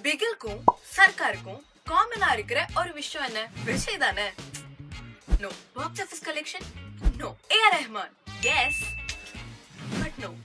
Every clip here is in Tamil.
பிகில்க்கும் சர்க்காருக்கும் காமனா இருக்கிற ஒரு விஷயம் என்ன விஜய் தானே no box office collection no A R Rahman yes but no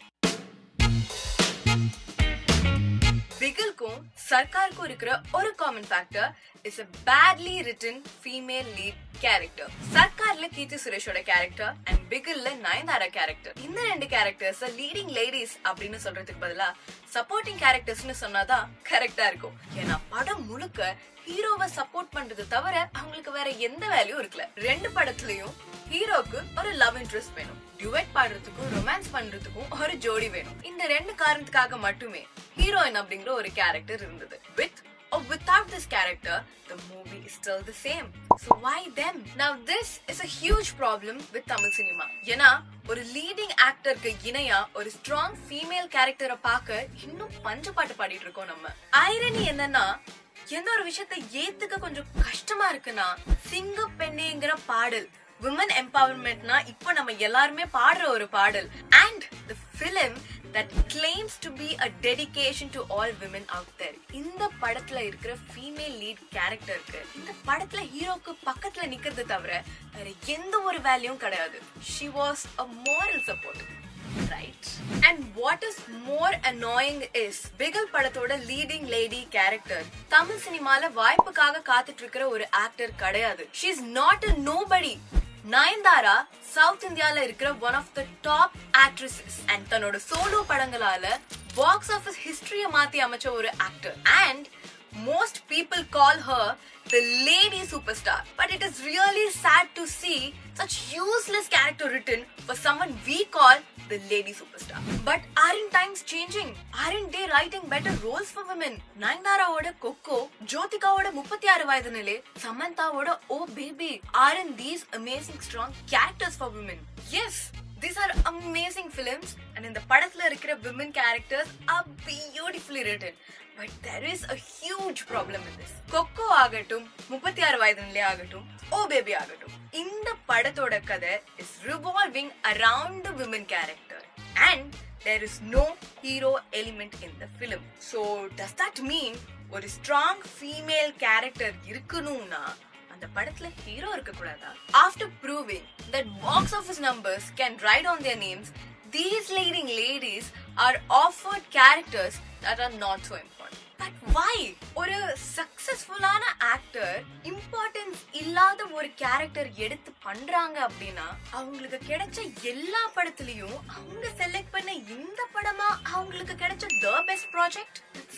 பிகில்க்கும் சர்க்காருக்கும் இருக்கிற ஒரு common factor is a badly written female lead character சர்க்கார்ல கீர்த்தி சுரேஷோட கேரக்டர் அண்ட் பிகில்ல நயன்தாரா கேரக்டர் இந்த ரெண்டு கேரக்டர்ஸ் லீடிங் லேடிஸ் அப்படின்னு சொல்றதுக்கு பதிலா சப்போர்ட்டிங் கேரக்டர்ஸ்னு சொன்னாதான் கரெக்டா இருக்கும் ஏன்னா படம் முழுக்க ஹீரோவை சப்போர்ட் பண்றது தவிர அவங்களுக்கு வேற எந்த வேலையும் இருக்கல ரெண்டு படத்துலயும் ஹீரோக்கு ஒரு லவ் இன்ட்ரெஸ்ட் வேணும் டியூட் பாடுறதுக்கும் ரொமான்ஸ் பண்றதுக்கும் ஒரு ஜோடி வேணும் இந்த ரெண்டு காரணத்துக்காக மட்டுமே ஹீரோயின் அப்படிங்கிற ஒரு கேரக்டர் இருந்தது with or without this character, the movie is still the same. So why them? Now this is a huge problem with Tamil cinema. ஏன்னா ஒரு லீடிங் ஆக்டருக்கு இணையா ஒரு ஸ்ட்ராங் ஃபீமேல் கேரக்டரை பார்க்க இன்னும் பஞ்ச பாட்டு பாடிட்டு இருக்கோம் நம்ம ஐரணி என்னன்னா எந்த ஒரு விஷயத்தை ஏத்துக்க கொஞ்சம் கஷ்டமா இருக்குன்னா சிங்க பெண்ணேங்கிற பாடல் விமன் எம்பவர்மெண்ட்னா இப்போ நம்ம எல்லாருமே பாடுற ஒரு பாடல் and the film that claims to be a dedication to all women out there இந்த படத்துல இருக்கிற ஃபீமேல் லீட் கேரக்டருக்கு இந்த படத்துல ஹீரோக்கு பக்கத்துல நிக்கிறது தவிர வேற எந்த ஒரு வேலையும் கிடையாது she was a moral support right and what is more annoying is Bigil படத்தோட லீடிங் லேடி கேரக்டர் தமிழ் சினிமால வாய்ப்புக்காக காத்துட்டு இருக்கிற ஒரு ஆக்டர் கிடையாது she is not a nobody Nayanthara south இந்தியால இருக்கிற one of the top actresses and தன்னோட சோலோ படங்களால பாக்ஸ் ஆஃபீஸ் ஹிஸ்டரிய மாத்தி அமைச்ச ஒரு actor and most people call her the lady superstar. But it is really sad to see such useless character written for someone we call the lady superstar. But aren't times changing? Aren't they writing better roles for women? நயன்தாராவோட கொக்கோ ஜோதிகாவோட முப்பத்தி ஆறு வயது நிலை சமந்தாவோட oh baby aren't these amazing strong characters for women? Yes, these are amazing films and in the படத்துல இருக்கிற women characters are beautifully written but there is a huge problem in this kho kho ஆகட்டும் முப்பத்தி ஆறு வயது நிலை ஆகட்டும் ஓ பேபி ஆகட்டும் இந்த படத்தோட கதை is revolving around women character and there is no hero element in the film so does that mean ஒரு strong female character இருக்கணும்னா அந்த படத்துல ஹீரோ இருக்க கூடாதா after proving that box office numbers can write on their names these leading ladies are offered characters that are not so important but why ஒரு சக்சஸ்ஃபுல்லான ஆக்டர் இம்பார்ட்டன்ஸ் இல்லாத ஒரு கேரக்டர் எடுத்து பண்றாங்க அப்படின்னா அவங்களுக்கு கிடைச்ச எல்லா படத்துலயும் அவங்க செலக்ட் பண்ண இந்த படமா அவங்களுக்கு கிடைச்ச த பெஸ்ட் ப்ராஜெக்ட்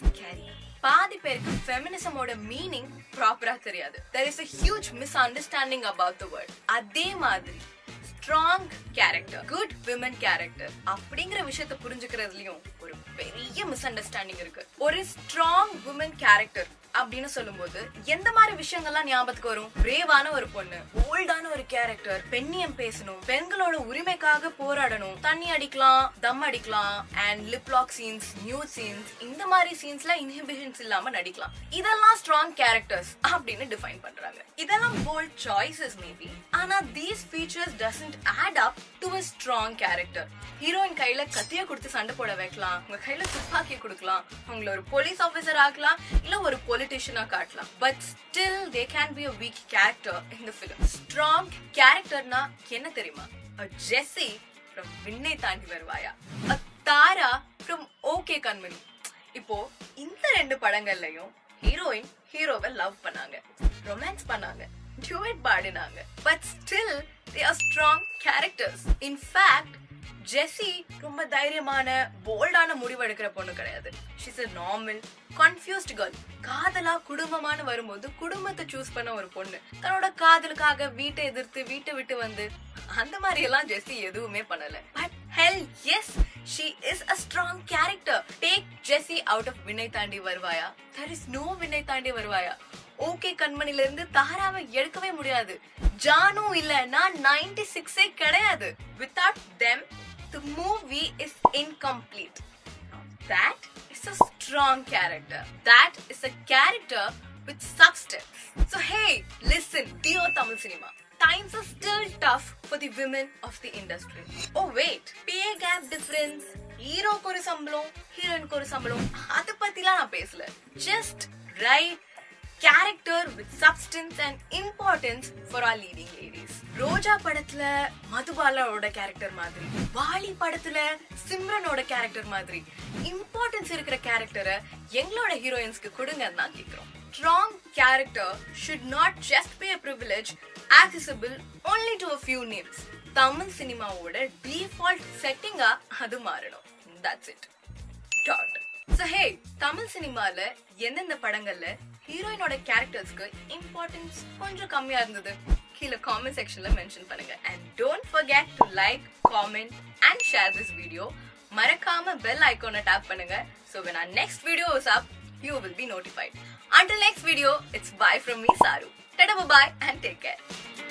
பாதி பேருக்கு ஃபெமினிசமோட மீனிங் ப்ராப்பரா தெரியாது there is a huge misunderstanding about the word அதே மாதிரி strong character good women character அப்படிங்கிற விஷயத்த புரிஞ்சுக்கிறதுலயும் ஒரு பெரிய மிஸ் அண்டர்ஸ்டாண்டிங் இருக்கு ஒரு ஸ்ட்ராங் விமன் கேரக்டர் அப்படின்னு சொல்லும்போது எந்த மாதிரி விஷயங்கள்லாம் ஞாபகத்துக்கு வரும் பிரேவான ஒரு பொண்ணு ஓல்டான ஒரு கேரக்டர் பெண்ணியம் பேசணும் பெண்களோட உரிமைக்காக போராடணும் தண்ணி அடிக்கலாம் தம் அடிக்கலாம் and lip lock scenes new scenes இந்த மாதிரி சீன்ஸ்ல இன்ஹிபிஷன்ஸ் இல்லாம நடிக்கலாம் இதெல்லாம் ஸ்ட்ராங் கேரக்டர்ஸ் அப்படின்னு டிஃபைன் பண்றாங்க இதெல்லாம் போல்ட் சாய்ஸஸ் மேபி ஆனா these features doesn't add up to a strong character heroine கையில கத்திய கொடுத்து சண்டை போட வைக்கலாம் உங்க கையில துப்பாக்கி கொடுக்கலாம் உங்களை ஒரு போலீஸ் ஆபீசர் ஆக்கலாம் இல்ல ஒரு பொலிட்டிஷியனா காட்டலாம் but still they can be a weak character in the film strong கேரக்டர்னா என்ன தெரியுமா அ ஜெஸ்ஸி ஃப்ரம் விண்ணை தாண்டி வருவாயா அ தாரா ஃப்ரம் ஓகே கண்மணி இப்போ இந்த ரெண்டு படங்கள்லயும் ஹீரோயின் ஹீரோவை லவ் பண்ணாங்க ரொமான்ஸ் பண்ணாங்க டியூட் பாடினாங்க but still they are strong characters in fact Jessie ரொம்ப தைரியமான போல்டான முடிவு எடுக்கிற பொண்ணு கிடையாது she's a normal confused girl காதலா குடும்பமான வரும்போது குடும்பத்தை சூஸ் பண்ண ஒரு பொண்ணு தன்னோட காதலுக்காக வீட்டை எதிர்த்து வீட்டை விட்டு வந்து அந்த மாதிரி எல்லாம் ஜெஸ்ஸி எதுவுமே பண்ணல but hell yes she is a strong character take Jessie out of Vinnai தாண்டி வருவாயா there இஸ் நோ வினை தாண்டி வருவாயா ஓகே கண்மணில இருந்து தாராவை எடுக்கவே முடியாது ஜானு இல்லனா நைன்டி சிக்ஸே கிடையாது without them the movie is incomplete that is a strong character that is a character with substance so hey listen dear tamil cinema times are still tough for the women of the industry oh wait pay gap difference ஹீரோக்கு ஒரு சம்பளம் ஹீரோயினுக்கு ஒரு சம்பளம் அத பத்திலாம் நான் பேசல just right character with substance and importance for our leading ladies Roja படத்துல மதுபாலாவோட கேரக்டர் மாதிரி வாலி படத்துல சிம்ரனோட கேரக்டர் மாதிரி இம்பார்ட்டன்ஸ் இருக்கிற கேரக்டரை எங்களோட ஹீரோயின்ஸ்க்கு கொடுங்கன்னு தான் கேக்குறோம் strong character should not just be a privilege accessible only to a few names Tamil சினிமாவோட டிஃபால்ட் செட்டிங்கா அது மாறணும் that's it dot so hey Tamil சினிமால எந்தெந்த படங்கள்ல ஹீரோயினோட கேரக்டர்ஸ்க்கு இம்பார்ட்டன்ஸ் கொஞ்சம் கம்மியா இருந்தது கீழே காமெண்ட் செக்ஷன்ல மென்ஷன் பண்ணுங்க and don't forget to like comment and share this video மறக்காம பெல் ஐகானை டேப் பண்ணுங்க so when our next video is up you will be notified until next video it's bye from me saru tada bye and take care